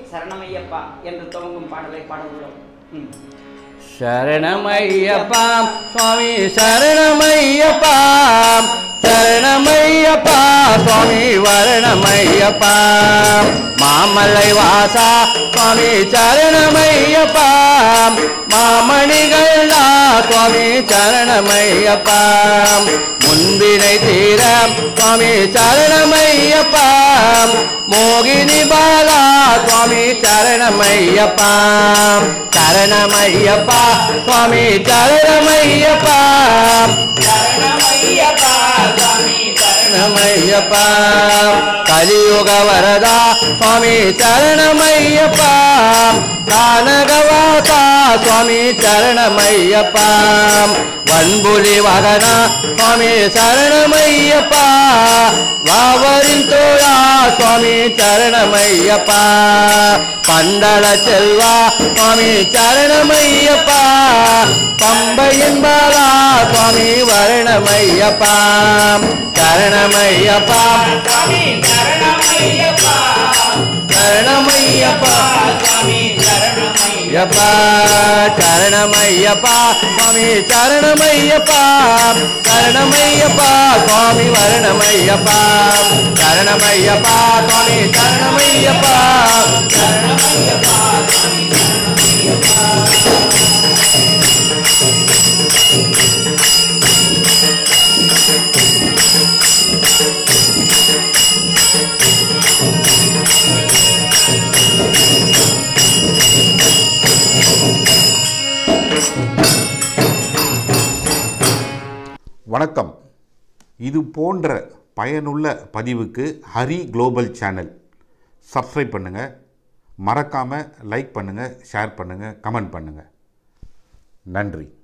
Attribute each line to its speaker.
Speaker 1: சரணமையப்பா என்று துவங்கும் பாடலை பாட உள்ளோம் ம்.
Speaker 2: சரணமையப்பா சுவாமி சரணமையப்பா சரணமையப்பா சுவாமி வரணமையப்பா மாமலை வாசா சுவாமி சரணமையப்பா மாமணிகளா சுவாமி சரணமையப்பா முன்பினை தீர சுவாமி சரணமையப்பா மோகினி பாலா சுவாமி சரணமையப்பா சரணமையப்பா சுவாமி சரணமையப்பா
Speaker 1: சரணமையப்பா சுவாமி
Speaker 2: சரணமையப்பா கலியுக வரதா சுவாமி சரணமையப்பா கானகவாசா சுவாமி சரணமையப்பா வன்புலி வகனா சுவாமி சரணமையப்பா வாவரின் தோழா சுவாமி சரணமையப்பா பந்தள செல்வா சுவாமி சரணமையப்பா பம்பையின் பாலா சுவாமி வரணமையப்பா சரணமையப்பா
Speaker 1: சுவாமி சரணமையப்பா
Speaker 2: சரணமையப்பா
Speaker 1: சுவாமி சரணமையப்பா
Speaker 2: யப்பா சரணமையப்பா சுவாமி சரணமையப்பா சரணமையப்பா சுவாமி வரணமையப்பா சரணமையப்பா சுவாமி சரணமையப்பா
Speaker 3: வணக்கம் இது போன்ற பயனுள்ள பதிவுக்கு ஹரி குளோபல் சேனல் சப்ஸ்கிரைப் பண்ணுங்கள் மறக்காமல் லைக் பண்ணுங்கள் ஷேர் பண்ணுங்கள் கமெண்ட் பண்ணுங்கள் நன்றி